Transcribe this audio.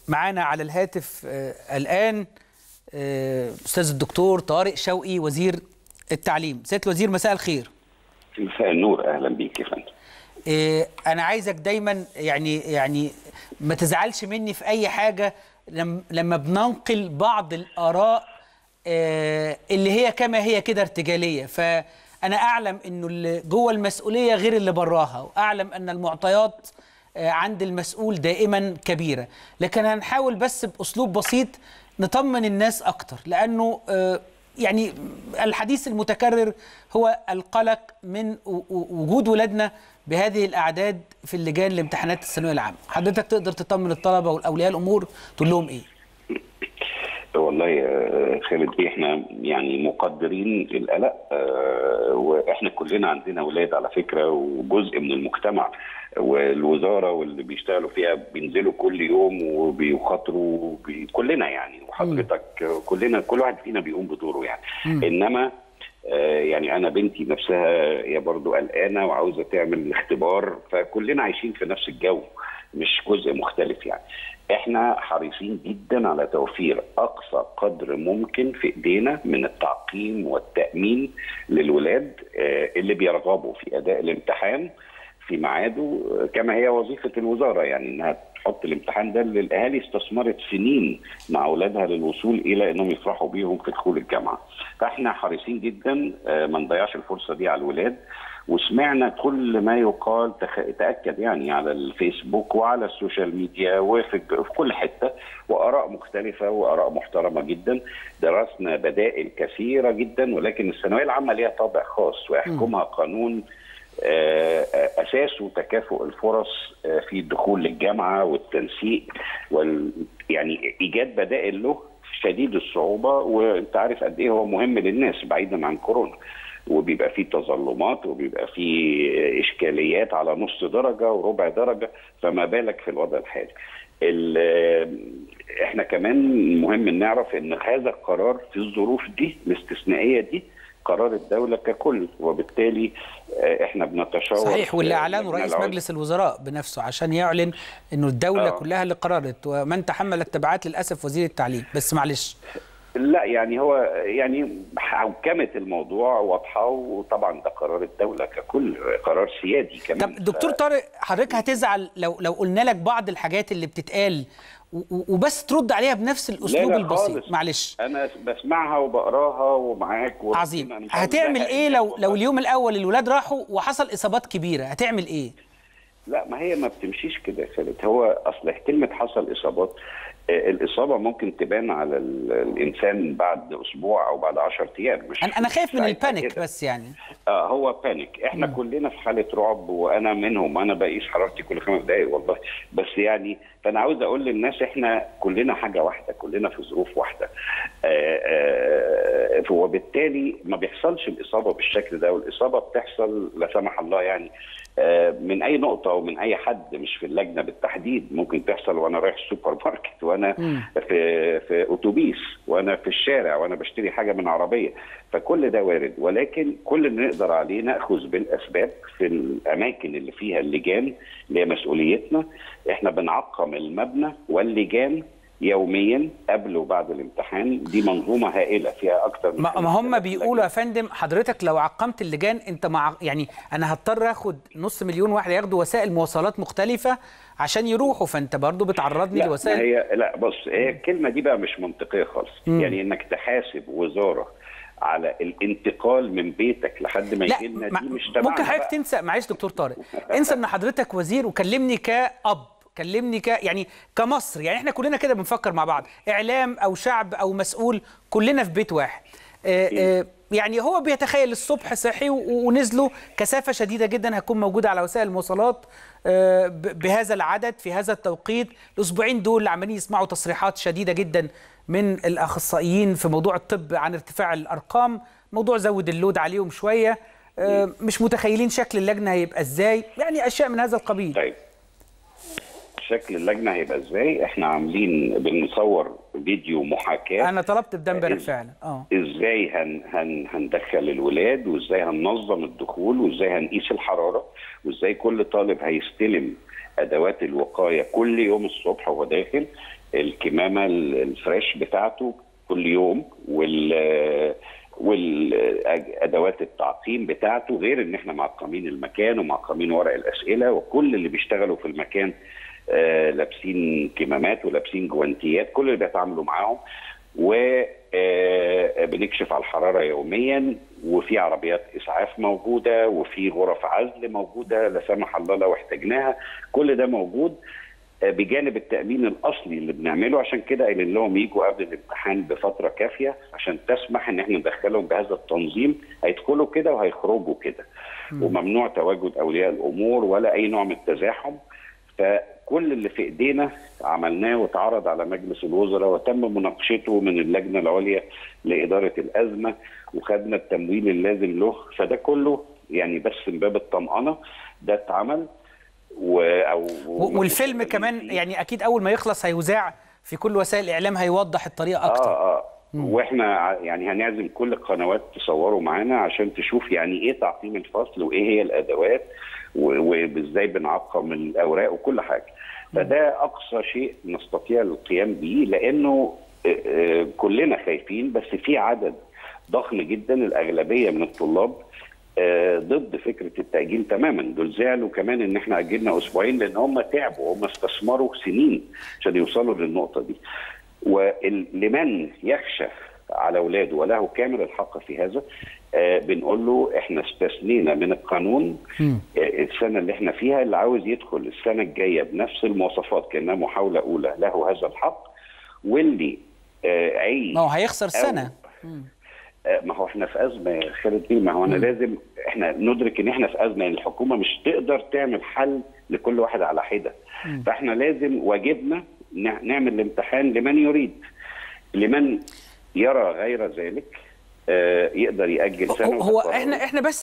معانا على الهاتف آه، الآن آه، أستاذ الدكتور طارق شوقي وزير التعليم سيادة الوزير مساء الخير مساء النور اهلا بيك يا فندم آه، أنا عايزك دايما يعني يعني ما تزعلش مني في أي حاجة لم- لما بننقل بعض الآراء آه، اللي هي كما هي كده ارتجالية فأنا أعلم إنه اللي جوه المسؤولية غير اللي براها وأعلم أن المعطيات آه، عند المسؤول دائما كبيرة لكن هنحاول بس بأسلوب بسيط نطمن الناس أكتر لأنه آه، يعني الحديث المتكرر هو القلق من و- و- وجود ولادنا بهذه الأعداد في اللجان لامتحانات الثانوية العامة حضرتك تقدر تطمن الطلبة والأولياء الأمور تقول لهم إيه؟ والله يا خالد بيه احنا يعني مقدرين القلق آه، واحنا كلنا عندنا اولاد على فكره وجزء من المجتمع والوزاره واللي بيشتغلوا فيها بينزلوا كل يوم وبيخاطروا بي- كلنا يعني وحضرتك كلنا كل واحد فينا بيقوم بدوره يعني انما آه، يعني انا بنتي نفسها هي برضو قلقانه وعاوزه تعمل اختبار فكلنا عايشين في نفس الجو مش جزء مختلف يعني احنا حريصين جدا على توفير اقصى قدر ممكن في ايدينا من التعقيم والتامين للولاد آه، اللي بيرغبوا في اداء الامتحان في ميعاده آه، كما هي وظيفه الوزاره يعني انها تحط الامتحان ده اللي الاهالي استثمرت سنين مع اولادها للوصول الى انهم يفرحوا بيهم في دخول الجامعه. فاحنا حريصين جدا آه، ما نضيعش الفرصه دي على الولاد وسمعنا كل ما يقال تخ... تاكد يعني على الفيسبوك وعلى السوشيال ميديا وفي في كل حته واراء مختلفه واراء محترمه جدا درسنا بدائل كثيره جدا ولكن الثانويه العامه ليها طابع خاص ويحكمها قانون آه، آه، اساسه تكافؤ الفرص آه، في الدخول للجامعه والتنسيق وال يعني ايجاد بدائل له شديد الصعوبه وانت عارف قد ايه هو مهم للناس بعيدا عن كورونا وبيبقى فيه تظلمات وبيبقى فيه اشكاليات على نص درجه وربع درجه فما بالك في الوضع الحالي. ال- احنا كمان مهم نعرف ان هذا القرار في الظروف دي الاستثنائيه دي قرار الدوله ككل وبالتالي آه، احنا بنتشاور صحيح واللي آه، أعلنه لجنة رئيس العليا. مجلس الوزراء بنفسه عشان يعلن إنه الدولة آه. كلها اللي قررت ومن تحمل التبعات للأسف وزير التعليم بس معلش لا يعني هو يعني حوكمة الموضوع واضحة وطبعا ده قرار الدولة ككل قرار سيادي كمان طب دكتور طارق حضرتك هتزعل لو لو قلنا لك بعض الحاجات اللي بتتقال و- و- وبس ترد عليها بنفس الاسلوب لا البسيط خالص. معلش أنا بسمعها وبقراها ومعاك وربنا عظيم أنا مش عاوز هتعمل أزهق ايه الناس لو والله. لو اليوم الاول الولاد راحوا وحصل اصابات كبيره هتعمل ايه لا ما هي ما بتمشيش كده يا خالد هو اصل كلمه حصل اصابات آه، الاصابه ممكن تبان على ال- الانسان بعد اسبوع او بعد 10 ايام مش انا انا خايف من ساعتها البانيك كده. بس يعني آه هو بانيك احنا كلنا في حاله رعب وانا منهم انا بقيس حرارتي كل خمس دقائق والله بس يعني فانا عاوز اقول للناس احنا كلنا حاجه واحده كلنا في ظروف واحده آه آه وبالتالي ما بيحصلش الاصابه بالشكل ده والاصابه بتحصل لا سمح الله يعني آه، من اي نقطه ومن اي حد مش في اللجنه بالتحديد ممكن تحصل وانا رايح السوبر ماركت وانا في في اتوبيس وانا في الشارع وانا بشتري حاجه من عربيه فكل ده وارد ولكن كل اللي نقدر عليه ناخذ بالاسباب في الاماكن اللي فيها اللجان اللي هي مسؤوليتنا احنا بنعقم المبنى واللجان يوميا قبل وبعد الامتحان دي منظومه هائله فيها اكتر من ما ما هم 5000 بيقولوا يا فندم حضرتك لو عقمت اللجان انت مع يعني انا هضطر اخد نص مليون واحد ياخدوا وسائل مواصلات مختلفه عشان يروحوا فانت برضو بتعرضني لا ما لوسائل هي لا بص هي الكلمه دي بقى مش منطقيه خالص مم. يعني انك تحاسب وزاره على الانتقال من بيتك لحد ما لا يجي لنا ما- دي مش تبعنا ممكن حضرتك بقى. تنسى معلش دكتور طارق انسى ان حضرتك وزير وكلمني كأب كلمني ك يعني كمصر يعني احنا كلنا كده بنفكر مع بعض اعلام او شعب او مسؤول كلنا في بيت واحد آه، آه، يعني هو بيتخيل الصبح صحي و- ونزلوا كثافه شديده جدا هتكون موجوده على وسائل المواصلات آه، ب- بهذا العدد في هذا التوقيت الاسبوعين دول اللي عمالين يسمعوا تصريحات شديده جدا من الاخصائيين في موضوع الطب عن ارتفاع الارقام موضوع زود اللود عليهم شويه آه، مش متخيلين شكل اللجنه هيبقى ازاي يعني اشياء من هذا القبيل طيب شكل اللجنه هيبقى ازاي احنا عاملين بنصور فيديو محاكاه انا طلبت بده امبارح إز- فعلا اه ازاي هن هن هندخل الولاد وازاي هننظم الدخول وازاي هنقيس الحراره وازاي كل طالب هيستلم ادوات الوقايه كل يوم الصبح وهو داخل الكمامه الفريش بتاعته كل يوم وال والادوات التعقيم بتاعته غير ان احنا معقمين المكان ومعقمين ورق الاسئله وكل اللي بيشتغلوا في المكان آه لابسين كمامات ولابسين جوانتيات كل اللي بيتعاملوا معاهم وبنكشف على الحراره يوميا وفي عربيات اسعاف موجوده وفي غرف عزل موجوده لا سمح الله لو احتاجناها كل ده موجود بجانب التامين الاصلي اللي بنعمله عشان كده قايلين لهم يجوا قبل الامتحان بفتره كافيه عشان تسمح ان احنا ندخلهم بهذا التنظيم هيدخلوا كده وهيخرجوا كده وممنوع تواجد اولياء الامور ولا اي نوع من التزاحم فكل اللي في ايدينا عملناه واتعرض على مجلس الوزراء وتم مناقشته من اللجنه العليا لاداره الازمه وخدنا التمويل اللازم له فده كله يعني بس من باب الطمانه ده اتعمل و أو والفيلم كمان يعني اكيد اول ما يخلص هيذاع في كل وسائل الاعلام هيوضح الطريقه اكتر اه اه مم. واحنا يعني هنعزم كل القنوات تصوروا معانا عشان تشوف يعني ايه تعقيم الفصل وايه هي الادوات وازاي بنعقم الاوراق وكل حاجه فده اقصى شيء نستطيع القيام به لانه كلنا خايفين بس في عدد ضخم جدا الاغلبيه من الطلاب ضد فكره التاجيل تماما دول زعلوا كمان ان احنا اجلنا اسبوعين لان هم تعبوا هم استثمروا سنين عشان يوصلوا للنقطه دي ولمن يخشى على اولاده وله كامل الحق في هذا آه بنقول له احنا استثنينا من القانون آه السنه اللي احنا فيها اللي عاوز يدخل السنه الجايه بنفس المواصفات كانها محاوله اولى له هذا الحق واللي آه عيد ما هو هيخسر سنه ما هو احنا في ازمه يا خالد بيه ما هو انا م. لازم احنا ندرك ان احنا في ازمه يعني الحكومه مش تقدر تعمل حل لكل واحد على حده م. فاحنا لازم واجبنا نعمل الامتحان لمن يريد لمن يرى غير ذلك آه يقدر ياجل سنه هو احنا احنا بس